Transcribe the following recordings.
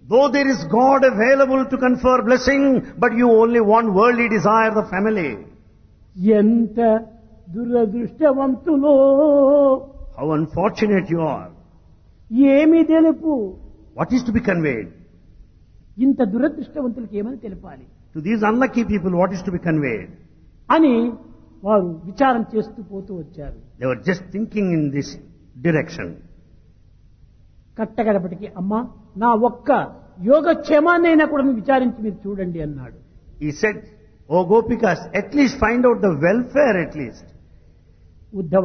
Though there is God available to confer blessing, but you only want worldly desire the family. ఎంత దురదృష్టవంతులో How unfortunate you are. ఏమి తెలుపు What is to be conveyed? ఇంత దురదృష్టవంతులకి ఏమని తెలపాలి To these unlucky people, what is to be conveyed? అని వారు విచారం చేస్తూ పోతూ వచ్చారు They were just thinking in this direction. కట్టగడపటికి అమ్మా నా ఒక్క యోగక్షేమాన్నైనా కూడా మీరు విచారించి మీరు చూడండి అన్నాడు He said, Oh Gopikas, at least find out the welfare at least. Uddhava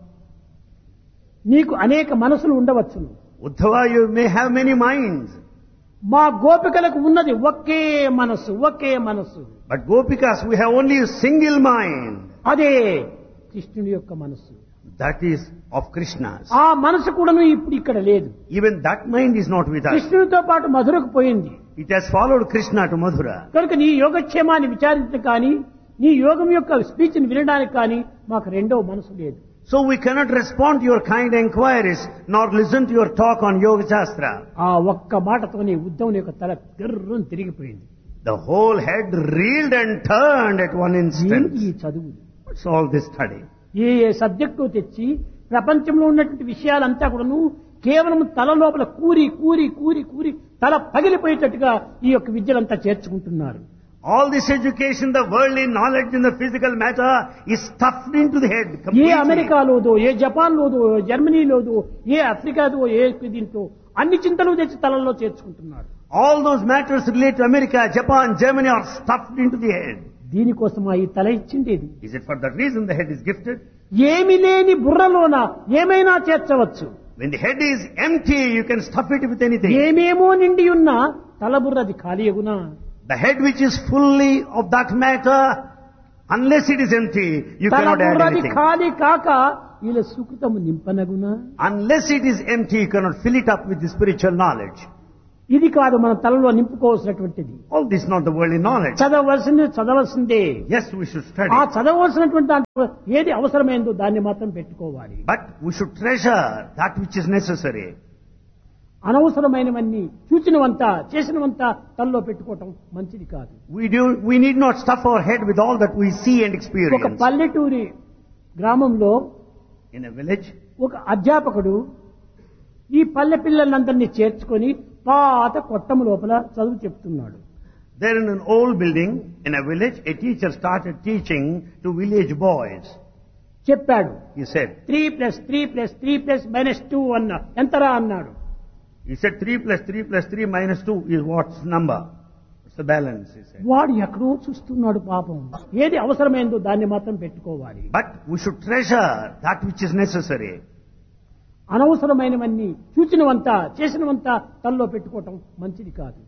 నీకు అనేక మనసులు ఉండవచ్చును Uddhava, you may have many minds. మా గోపికలకు ఉన్నది ఒకే మనసు ఒకే మనసు But Gopikas, we have only a single mind. అదే కృష్ణుని యొక్క మనసు That is of Krishna's. ఆ మనసు కూడాను ఇప్పుడు ఇక్కడ లేదు Even that mind is not with us. కృష్ణునితో పాటు మధురకు పోయింది It has followed Krishna to Madhura. కనుక నీ యోగక్షేమాన్ని విచారించడం కానీ నీ యోగం యొక్క స్పీచ్ ని వినడానికి కానీ మాకు రెండో మనసు లేదు So we cannot respond to your kind enquiries nor listen to your talk on Yoga Shastra. ఆ ఒక్క మాటతోనే ఉద్ధవుని యొక్క తల గర్రం తిరిగిపోయింది The whole head reeled and turned at one ఏంటి ఈ instant. చదువు What's all this study? ఏ ఏ సబ్జెక్టు తెచ్చి ప్రపంచంలో ఉన్నటువంటి విషయాలంతా కూడాను కేవలం తల లోపల కూరి కూరి కూరి కూరి తల పగిలిపోయేటట్టుగా ఈ యొక్క విద్యలంతా చేర్చుకుంటున్నారు All this education, the worldly knowledge in the physical matter is stuffed into the head A completely. అమెరికాలోదో ఏ జపాన్లోదో ఏ జర్మనీలోదో ఏ ఆఫ్రికాదో ఏ దీంతో అన్ని చింతలు తెచ్చి తలల్లో చేర్చుకుంటున్నారు All those matters related to America, Japan, Germany are stuffed into the head. దీనికోసం ఈ తల ఇచ్చిండేది Is it for that reason the head is gifted? ఏమి లేని బుర్రలోన ఏమైనా చేర్చవచ్చు When the head is empty, you can stuff it with anything. ఏమేమో నిండి ఉన్న తల బుర్రది ఖాళీయగునా The head which is fully of that matter, unless it is empty, you తల cannot add బుర్రది anything. ఖాళీ కాక వీళ్ళ సుకృతము నింపనగునా Unless it is empty, you cannot fill it up with the spiritual knowledge. ఇది కాదు మన తలలో నింపుకోవాల్సినటువంటిది All this not the worldly knowledge. చదవలసింది చదవలసిందే Yes, we should ఆ study. చదవలసినటువంటి దాంట్లో ఏది అవసరమైందో దాన్ని మాత్రం పెట్టుకోవాలి But we should treasure that which is necessary. అనవసరమైనవన్నీ చూచినవంతా చేసినవంతా తలలో పెట్టుకోవటం మంచిది కాదు We do, we need not stuff our head with all that we see and ఒక experience. పల్లెటూరి గ్రామంలో In a village, ఒక అధ్యాపకుడు ఈ పల్లె పిల్లలందరినీ చేర్చుకొని పాత కొట్టము లోపల చదువు చెప్తున్నాడు there in an old building, in a village, a teacher started teaching to village boys. చెప్పాడు He said, three plus three plus three plus minus two అన్నా ఎంతరా అన్నాడు he said 3 plus 3 plus 3 minus 2 is what's number? What's the balance, he said. వాడు ఎక్కడో చూస్తున్నాడు పాపం ఏది అవసరమైందో దాన్ని మాత్రం పెట్టుకోవాలి But we should treasure that which is necessary. అనవసరమైనవన్నీ చూచినవంతా చేసినవంతా తనలో పెట్టుకోవటం మంచిది కాదు